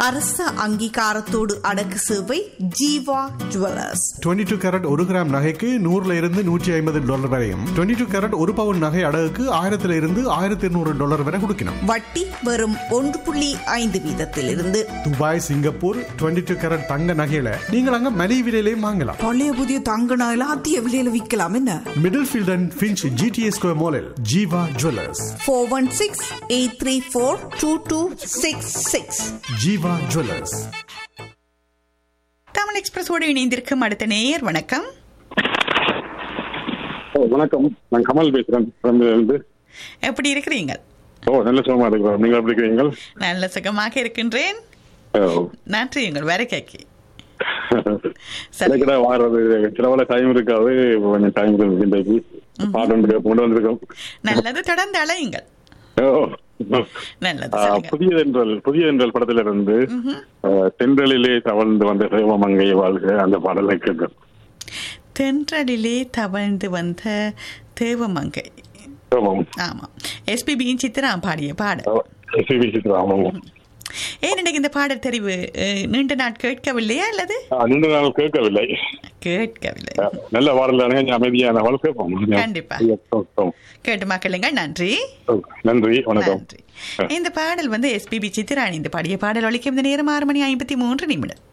அரச அங்கீகாரத்தோடு அடக்கு சேவை ஜீவா ஜுவல்லர்ஸ் 22 டூ கேரட் ஒரு கிராம் நகைக்கு நூறுல இருந்து நூற்றி ஐம்பது டாலர் வரையும் 22 டூ கேரட் ஒரு பவுன் நகை அடகுக்கு ஆயிரத்துல இருந்து ஆயிரத்தி இருநூறு டாலர் வரை கொடுக்கணும் வட்டி வெறும் ஒன்று புள்ளி ஐந்து வீதத்திலிருந்து துபாய் சிங்கப்பூர் 22 டூ கேரட் தங்க நகையில நீங்கள் அங்க மலிவு விலையிலையும் வாங்கலாம் பழைய புதிய தங்க நகையில அதிக விலையில விற்கலாம் என்ன Middlefield and Finch GTS square மாலில் Jeeva jewellers four one six eight three four two two six six Jeeva jewellers Tamil எக்ஸ்பிரஸோடு இணைந்திருக்கும் அடுத்த நேயர் வணக்கம் ஓ வணக்கம் நான் கமல் பேசுறேன் இருந்து எப்படி இருக்கிறீங்க ஓ நல்ல சுகமா இருக்கிறோம் நீங்கள் எப்படி இருக்கிறீங்க நல்ல சுகமாக இருக்கின்றேன் ஓ. நன்றி உங்கள் வேலைக்காக்கி சரி. எனக்கிட்ட வாரது சிலவள டைம் இருக்காது இப்ப கொஞ்சம் டைம் இருக்கு இன்றைக்கு பாட்டு வந்து கொண்டு வந்திருக்கோம் நல்லது தொடர்ந்து அலையுங்கள் ஓ. நல்லது ஆ, சொல்லுங்க புதிய தென்றல் புதிய தென்றல் படத்துல இருந்து ஆ, தென்றலிலே தவழ்ந்து வந்த சிவமங்கை வாழ்க அந்த பாடலை கேட்கும் தென்றலிலே தவழ்ந்து வந்த தேவமங்கை ஆமாம் ஆமாம் எஸ்பிபியின் சித்ரா பாடிய பாடல் ஓ, சிவி சித்ரா, ஆமாம் ஏன் எனக்கு இந்த பாடல் தெரிவு அஹ், நீண்ட நாள் கேட்கவில்லையா அல்லது ஆ, நீண்ட நாள் கேட்கவில்லை கேட்கவில்லை ஆ, நல்ல பாடல் தானே கொஞ்சம் அமைதியான வாழ் கேட்போம் கண்டிப்பா. ஓ, ஓ. கேட்டு மக்களுங்க நன்றி ஓ, நன்றி வணக்கம் நன்றி இந்த பாடல் வந்து எஸ்பிபி சித்திராணி இந்த பாடிய பாடல் ஒழிக்கும் இந்த நேரம் ஆறு மணி ஐம்பத்தி மூன்று நிமிடம்